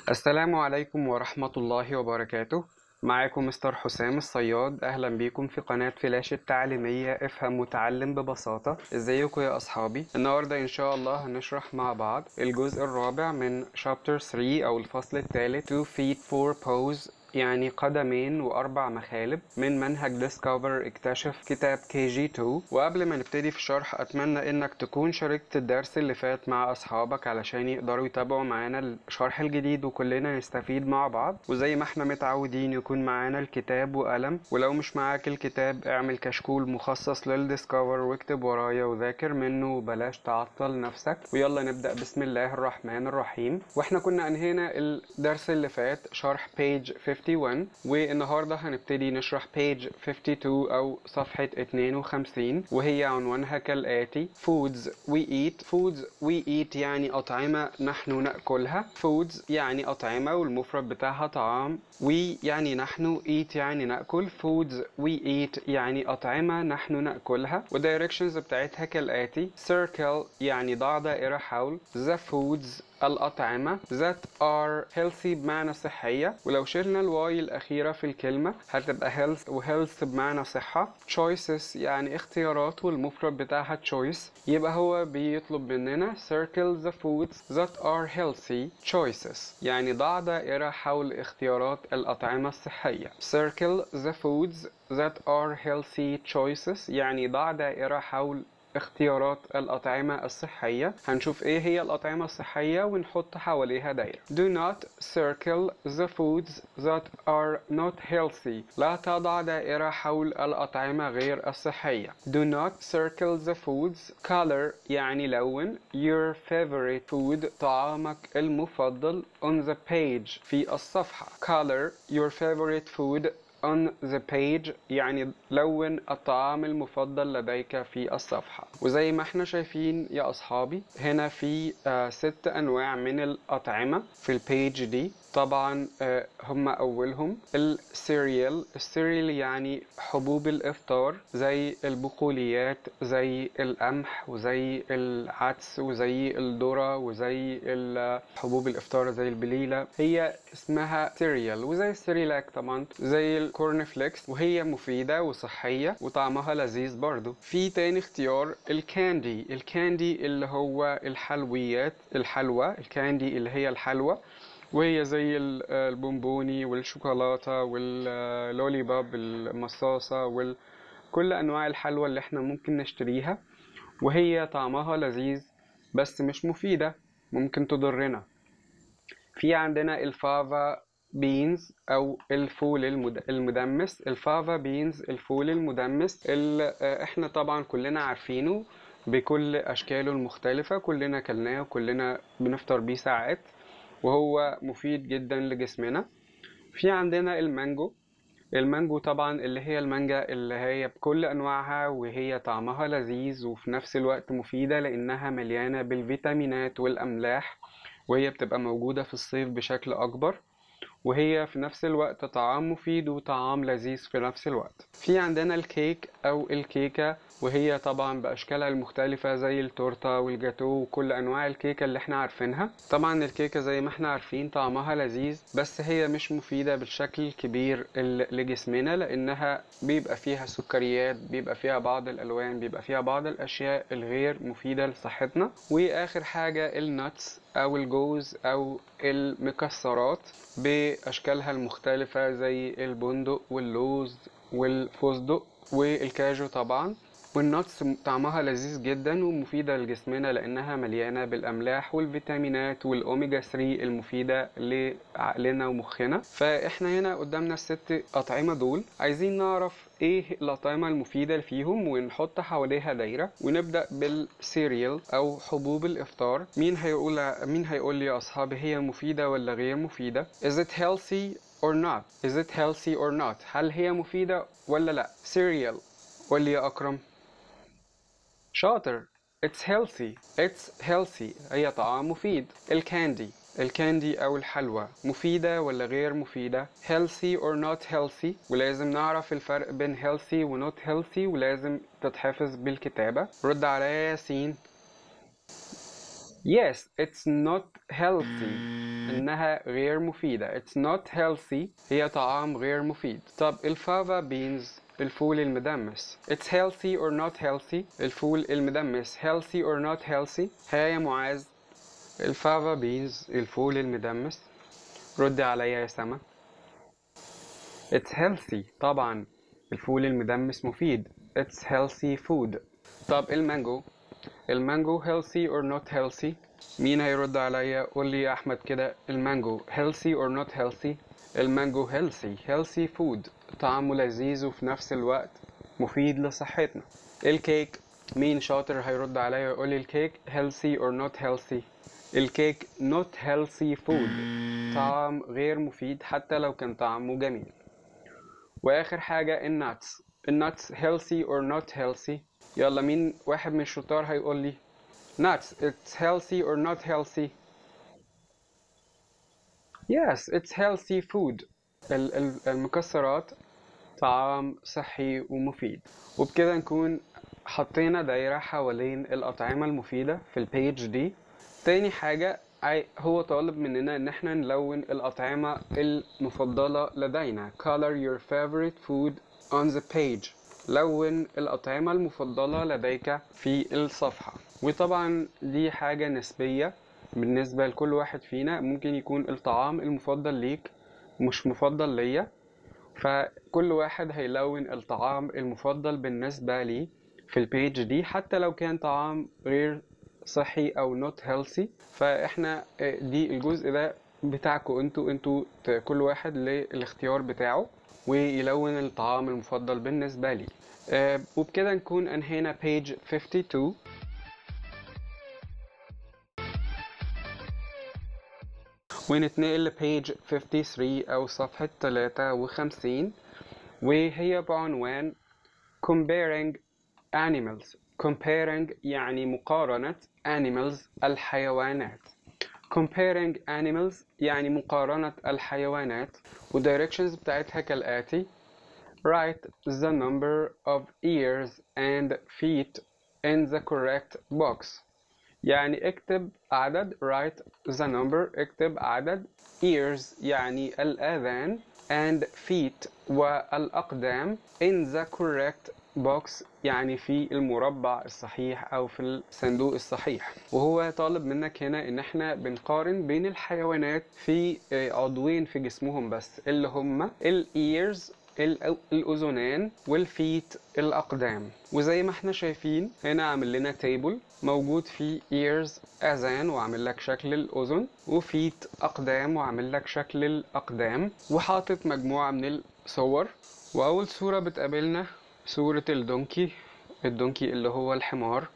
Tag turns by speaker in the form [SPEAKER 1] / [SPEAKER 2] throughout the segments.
[SPEAKER 1] السلام عليكم ورحمة الله وبركاته معاكم مستر حسام الصياد أهلا بيكم في قناة فلاش التعليمية افهم وتعلم ببساطة ازيكم يا أصحابي النهاردة إن شاء الله هنشرح مع بعض الجزء الرابع من شابتر 3 أو الفصل الثالث 2 feet 4 pose يعني قدمين وأربع مخالب من منهج ديسكفر اكتشف كتاب كي جي 2 وقبل ما نبتدي في الشرح أتمنى إنك تكون شاركت الدرس اللي فات مع أصحابك علشان يقدروا يتابعوا معانا الشرح الجديد وكلنا نستفيد مع بعض وزي ما احنا متعودين يكون معانا الكتاب وقلم ولو مش معاك الكتاب اعمل كشكول مخصص للديسكفر واكتب ورايا وذاكر منه وبلاش تعطل نفسك ويلا نبدأ بسم الله الرحمن الرحيم واحنا كنا انهينا الدرس اللي فات شرح page 51 والنهاردة هنبتدي نشرح page 52 أو صفحة 52 وهي عنوانها كالآتي foods we eat foods we eat يعني أطعمة نحن نأكلها foods يعني أطعمة والمفرد بتاعها طعام we يعني نحن eat يعني نأكل foods we eat يعني أطعمة نحن نأكلها والdirections بتاعتها كالآتي circle يعني ضع دائرة حول the foods الأطعمة that are healthy بمعنى صحية ولو شلنا الواي الأخيرة في الكلمة هتبقى health و health بمعنى صحة choices يعني اختيارات والمفرد بتاعها choice يبقى هو بيطلب مننا circle the foods that are healthy choices يعني ضع دائرة حول اختيارات الأطعمة الصحية circle the foods that are healthy choices يعني ضع دائرة حول اختيارات الأطعمة الصحية هنشوف ايه هي الأطعمة الصحية ونحط حواليها دايرة Do not circle the foods that are not healthy لا تضع دائرة حول الأطعمة غير الصحية Do not circle the foods color يعني لون your favorite food طعامك المفضل on the page في الصفحة color your favorite food on the page يعني لون الطعام المفضل لديك في الصفحة وزي ما احنا شايفين يا أصحابي هنا في آه ست أنواع من الأطعمة في البيج دي طبعا آه هم أولهم السيريال السيريال يعني حبوب الإفطار زي البقوليات زي القمح وزي العدس وزي الذرة وزي حبوب الإفطار زي البليلة هي اسمها سيريال وزي السيريلاك طبعا زي الكورن فليكس وهي مفيدة وصحية وطعمها لذيذ برضو في تاني اختيار الكاندي الكاندي اللي هو الحلويات الحلوى الكاندي اللي هي الحلوى وهي زي البونبوني والشوكولاتة واللولي باب المصاصة وكل أنواع الحلوى اللي احنا ممكن نشتريها وهي طعمها لذيذ بس مش مفيدة ممكن تضرنا في عندنا الفافا بينز او الفول المدمس الفافا بينز الفول المدمس اللي احنا طبعا كلنا عارفينه بكل اشكاله المختلفة كلنا كلناه وكلنا بنفطر بيه ساعات وهو مفيد جدا لجسمنا في عندنا المانجو المانجو طبعا اللي هي المانجا اللي هي بكل انواعها وهي طعمها لذيذ وفي نفس الوقت مفيدة لانها مليانة بالفيتامينات والاملاح وهي بتبقى موجودة في الصيف بشكل اكبر وهي في نفس الوقت طعام مفيد وطعام لذيذ في نفس الوقت في عندنا الكيك او الكيكة وهي طبعا باشكالها المختلفة زي التورتة والجاتو وكل انواع الكيكة اللي احنا عارفينها طبعا الكيكة زي ما احنا عارفين طعمها لذيذ بس هي مش مفيدة بالشكل الكبير لجسمنا لانها بيبقى فيها سكريات بيبقى فيها بعض الالوان بيبقى فيها بعض الاشياء الغير مفيدة لصحتنا واخر حاجة النتس او الجوز او المكسرات باشكالها المختلفة زي البندق واللوز والفستق والكاجو طبعا والنتس طعمها لذيذ جدا ومفيدة لجسمنا لأنها مليانة بالأملاح والفيتامينات والأوميجا 3 المفيدة لعقلنا ومخنا فإحنا هنا قدامنا الست أطعمة دول عايزين نعرف ايه الأطعمة المفيدة فيهم ونحط حواليها دايرة ونبدأ بالسيريال أو حبوب الإفطار مين هيقول مين هيقول لي يا أصحابي هي مفيدة ولا غير مفيدة Is it healthy or not Is it healthy or not هل هي مفيدة ولا لا سيريال قول لي يا أكرم شاطر It's healthy It's healthy هي طعام مفيد الكاندي الكاندي أو الحلوى مفيدة ولا غير مفيدة healthy or not healthy ولازم نعرف الفرق بين healthy و not healthy ولازم تتحفظ بالكتابة رد عليا ياسين Yes, it's not healthy إنها غير مفيدة it's not healthy هي طعام غير مفيد طب الفافا بينز الفول المدمس it's healthy or not healthy الفول المدمس healthy or not healthy ها يا معاذ الفافا بينز الفول المدمس ردي عليا يا سما it's healthy طبعا الفول المدمس مفيد it's healthy food طب المانجو المانجو healthy or not healthy مين هيرد عليا قول لي يا احمد كده المانجو healthy or not healthy المانجو healthy healthy food طعمه لذيذ وفي نفس الوقت مفيد لصحتنا الكيك مين شاطر هيرد عليا ويقول لي الكيك healthy or not healthy الكيك not healthy food طعم غير مفيد حتى لو كان طعمه جميل واخر حاجة الناتس الناتس healthy or not healthy يلا مين واحد من الشطار هيقول لي nuts it's healthy or not healthy yes it's healthy food ال- ال- المكسرات طعام صحي ومفيد وبكده نكون حطينا دايرة حوالين الأطعمة المفيدة في البيج دي تاني حاجة عاي- هو طالب مننا ان احنا نلون الأطعمة المفضلة لدينا color your favorite food on the page لون الأطعمة المفضلة لديك في الصفحة وطبعا دي حاجة نسبية بالنسبة لكل واحد فينا ممكن يكون الطعام المفضل ليك مش مفضل ليا فكل واحد هيلون الطعام المفضل بالنسبة لي في البيج دي حتى لو كان طعام غير صحي او not healthy فاحنا آه، دي الجزء ده بتاعكم انتوا انتوا ت- كل واحد للاختيار بتاعه ويلون الطعام المفضل بالنسبة لي آه، وبكده نكون انهينا page 52 ونتنقل لبيج 53 أو صفحة 53 وهي بعنوان comparing animals comparing يعني مقارنة animals الحيوانات comparing animals يعني مقارنة الحيوانات والdirections بتاعتها كالآتي write the number of ears and feet in the correct box يعني اكتب عدد write the number اكتب عدد ears يعني الآذان and feet والأقدام in the correct box يعني في المربع الصحيح أو في الصندوق الصحيح وهو طالب منك هنا إن احنا بنقارن بين الحيوانات في آه، عضوين في جسمهم بس اللي هما الإيرز الأ- الأذنان والفيت الأقدام وزي ما احنا شايفين هنا عامل لنا تيبل موجود فيه ears أذان وعامل لك شكل الأذن وفيت أقدام وعامل لك شكل الأقدام وحاطط مجموعة من الصور وأول صورة بتقابلنا صورة الدونكي الدونكي اللي هو الحمار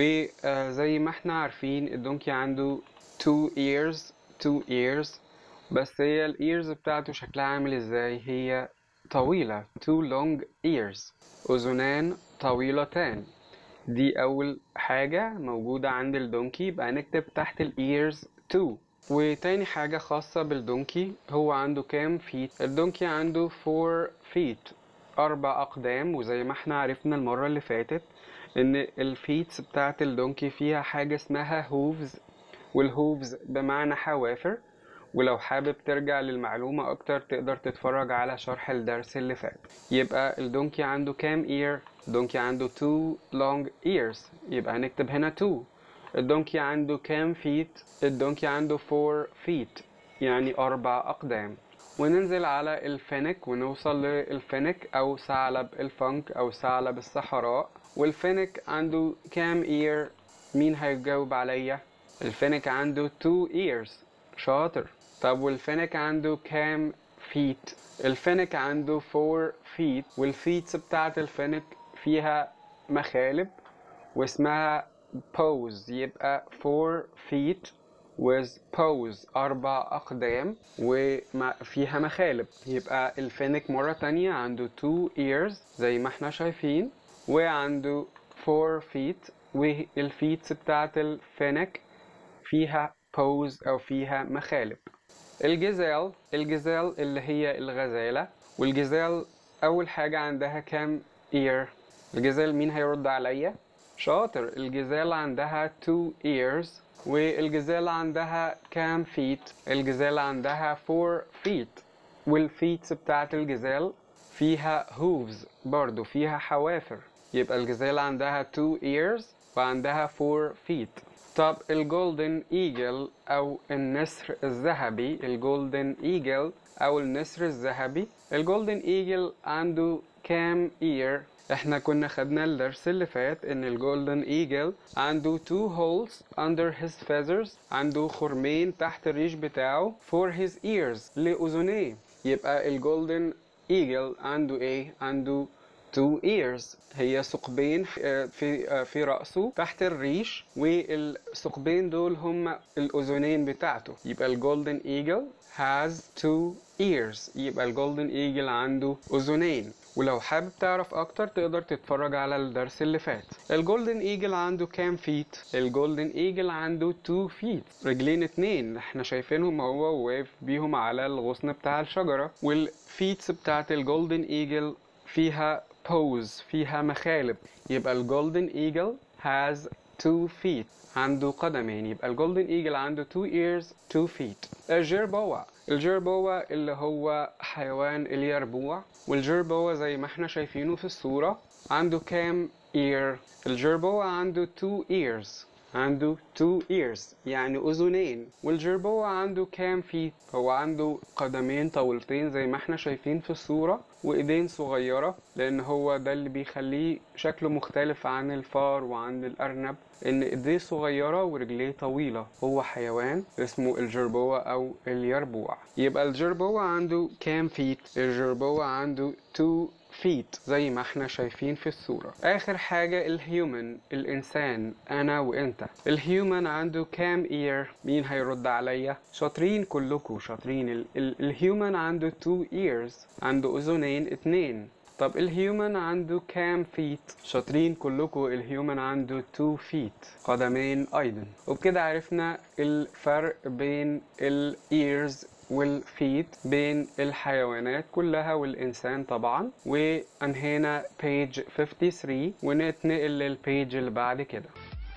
[SPEAKER 1] وزي ما احنا عارفين الدونكي عنده two ears two ears بس هي الايرز بتاعته شكلها عامل ازاي هي طويلة two long ears أذنان طويلتان دي أول حاجة موجودة عند الدونكي يبقى نكتب تحت الإيرز two وتاني حاجة خاصة بالدونكي هو عنده كام فيت الدونكي عنده four feet أربع أقدام وزي ما احنا عرفنا المرة اللي فاتت إن الفيتس بتاعت الدونكي فيها حاجة اسمها هوفز والهوفز بمعنى حوافر ولو حابب ترجع للمعلومة أكتر تقدر تتفرج على شرح الدرس اللي فات يبقى الدونكي عنده كام ear؟ الدونكي عنده two long ears يبقى هنكتب هنا two الدونكي عنده كام feet؟ الدونكي عنده four feet يعني أربع أقدام وننزل على الفينك ونوصل للفينك أو ثعلب الفنك أو ثعلب الصحراء والفينك عنده كام ear؟ مين هيجاوب عليا؟ الفينك عنده two ears شاطر طب والفينك عنده كام فيت الفينك عنده four feet والفيتس بتاعت الفينك فيها مخالب واسمها pose يبقى four feet with pose أربع أقدام وفيها مخالب يبقى الفينك مرة تانية عنده two ears زي ما احنا شايفين وعنده four feet والفيتس بتاعت الفينك فيها pose أو فيها مخالب الجزال الجزال اللي هي الغزالة والجزال أول حاجة عندها كام ear الجزال مين هيرد عليا شاطر الجزال عندها two ears والجزالة عندها كام فيت الجزالة عندها 4 فيت والفيتس بتاعت الجزال فيها hooves برضو فيها حوافر يبقى الجزالة عندها 2 ears وعندها 4 feet طب الجولدن ايجل او النسر الذهبي الجولدن ايجل او النسر الذهبي الجولدن ايجل عنده كام اير احنا كنا خدنا الدرس اللي فات ان الجولدن ايجل عنده two holes under his feathers عنده خرمين تحت الريش بتاعه for his ears لأذنيه يبقى الجولدن ايجل عنده ايه عنده two ears هي ثقبين في في رأسه تحت الريش والثقبين دول هم الأذنين بتاعته يبقى الجولدن ايجل has two ears يبقى الجولدن ايجل عنده أذنين ولو حابب تعرف اكتر تقدر تتفرج على الدرس اللي فات الجولدن ايجل عنده كام فيت الجولدن ايجل عنده 2 فيت رجلين اتنين احنا شايفينهم هو واقف بيهم على الغصن بتاع الشجرة والفيتس بتاعت الجولدن ايجل فيها pose فيها مخالب يبقى الجولدن ايجل has two feet عنده قدمين يبقى الجولدن ايجل عنده two ears two feet الجربوع الجربوع اللي هو حيوان اليربوع والجربوع زي ما احنا شايفينه في الصورة عنده كام ear الجربوع عنده two ears عنده two ears يعني أذنين والجربوع عنده كام فيت هو عنده قدمين طولتين زي ما احنا شايفين في الصورة وإيدين صغيرة لأن هو ده اللي بيخليه شكله مختلف عن الفار وعن الأرنب إن إيديه صغيرة ورجليه طويلة هو حيوان اسمه الجربوع أو اليربوع يبقى الجربوع عنده كام فيت الجربوع عنده two فيت زي ما احنا شايفين في الصورة آخر حاجة الهيومن الإنسان أنا وإنت الهيومن عنده كام إير مين هيرد عليا شاطرين كلكم شاطرين ال ال الهيومن عنده two ears عنده أذنين اتنين طب الهيومن عنده كام فيت شاطرين كلكم الهيومن عنده تو فيت قدمين ايضا وبكده عرفنا الفرق بين الايرز والفيت بين الحيوانات كلها والإنسان طبعا وأنهينا page 53 ونتنقل للبيج اللي بعد كده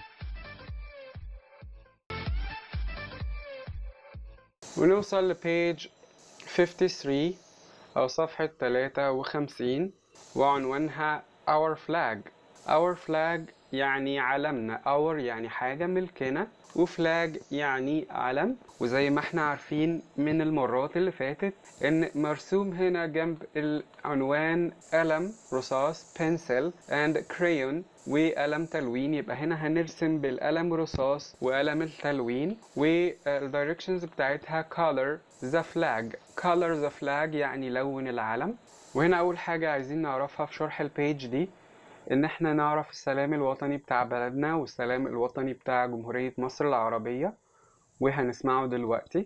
[SPEAKER 1] ونوصل لبيج 53 أو صفحة 53 وعنوانها Our Flag Our Flag يعني علمنا Our يعني حاجة ملكنا وفلاج يعني علم وزي ما احنا عارفين من المرات اللي فاتت ان مرسوم هنا جنب العنوان قلم رصاص pencil and crayon وقلم تلوين يبقى هنا هنرسم بالقلم رصاص وقلم التلوين والدايركشنز بتاعتها color the flag color the flag يعني لون العلم وهنا اول حاجة عايزين نعرفها في شرح البيج دي ان احنا نعرف السلام الوطني بتاع بلدنا والسلام الوطني بتاع جمهورية مصر العربية وهنسمعه دلوقتي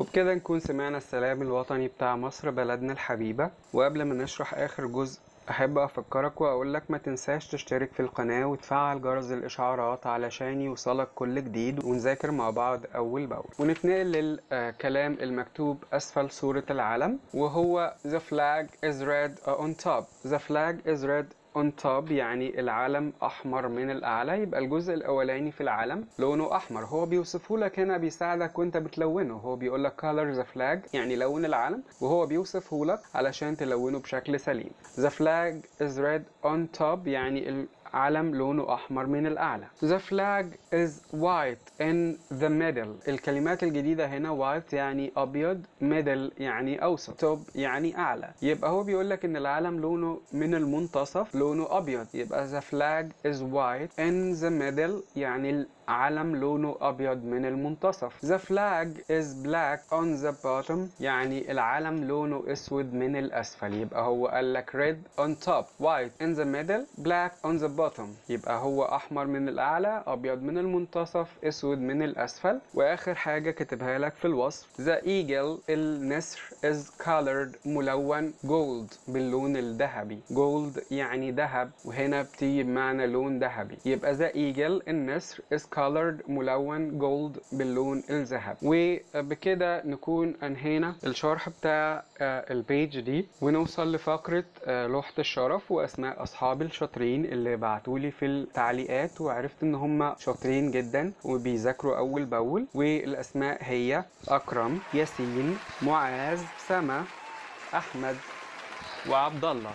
[SPEAKER 1] وبكده نكون سمعنا السلام الوطني بتاع مصر بلدنا الحبيبة وقبل ما نشرح آخر جزء أحب أفكرك وأقولك ما تنساش تشترك في القناة وتفعل جرس الإشعارات علشان يوصلك كل جديد ونذاكر مع بعض أول بأول ونتنقل للكلام المكتوب أسفل صورة العلم وهو The flag is red on top The flag is red on top يعني العلم أحمر من الأعلى يبقى الجزء الأولاني في العلم لونه أحمر هو بيوصفه لك هنا بيساعدك وأنت بتلونه هو بيقول لك color the flag يعني لون العلم وهو بيوصفه لك علشان تلونه بشكل سليم the flag is red on top يعني علم لونه أحمر من الأعلى The flag is white in the middle الكلمات الجديدة هنا white يعني أبيض middle يعني أوسط top يعني أعلى يبقى هو بيقول لك إن العلم لونه من المنتصف لونه أبيض يبقى the flag is white in the middle يعني علم لونه أبيض من المنتصف The flag is black on the bottom يعني العلم لونه أسود من الأسفل يبقى هو قال لك red on top white in the middle black on the bottom يبقى هو أحمر من الأعلى أبيض من المنتصف أسود من الأسفل وآخر حاجة كتبها لك في الوصف The eagle النسر is colored ملون gold باللون الذهبي gold يعني ذهب وهنا بتيجي بمعنى لون ذهبي يبقى the eagle النسر is colored ملون gold باللون الذهب وبكده نكون انهينا الشرح بتاع البيج دي ونوصل لفقرة لوحة الشرف واسماء اصحاب الشاطرين اللي بعتولي في التعليقات وعرفت ان هم شاطرين جدا وبيذاكروا اول باول والاسماء هي اكرم ياسين معاذ سما احمد وعبد الله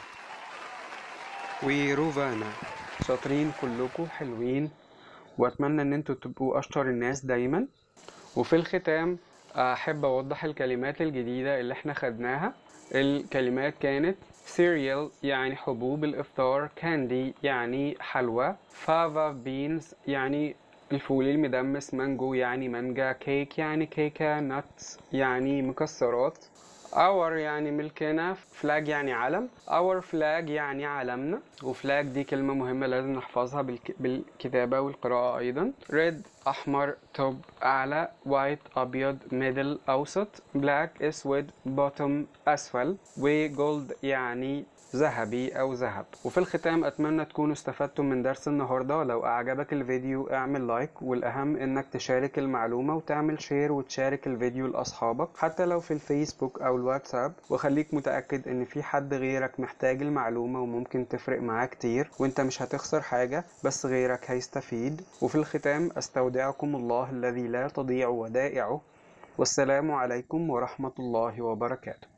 [SPEAKER 1] وروفانا شاطرين كلكم حلوين واتمنى ان انتوا تبقوا اشطر الناس دايما وفي الختام احب اوضح الكلمات الجديده اللي احنا خدناها الكلمات كانت cereal يعني حبوب الافطار candy يعني حلوى fava beans يعني الفول المدمس مانجو يعني مانجا كيك يعني كيكة نتس يعني مكسرات our يعني ملكنا flag يعني علم our flag يعني علمنا وفلاج دي كلمة مهمة لازم نحفظها بالك... بالكتابة والقراءة أيضا red أحمر توب أعلى white أبيض middle أوسط black أسود bottom أسفل وجولد يعني ذهبي أو ذهب وفي الختام أتمنى تكونوا استفدتم من درس النهاردة لو أعجبك الفيديو اعمل لايك والأهم إنك تشارك المعلومة وتعمل شير وتشارك الفيديو لأصحابك حتى لو في الفيسبوك أو الواتساب وخليك متأكد إن في حد غيرك محتاج المعلومة وممكن تفرق معاه كتير وإنت مش هتخسر حاجة بس غيرك هيستفيد وفي الختام أستودعكم الله الذي لا تضيع ودائعه والسلام عليكم ورحمة الله وبركاته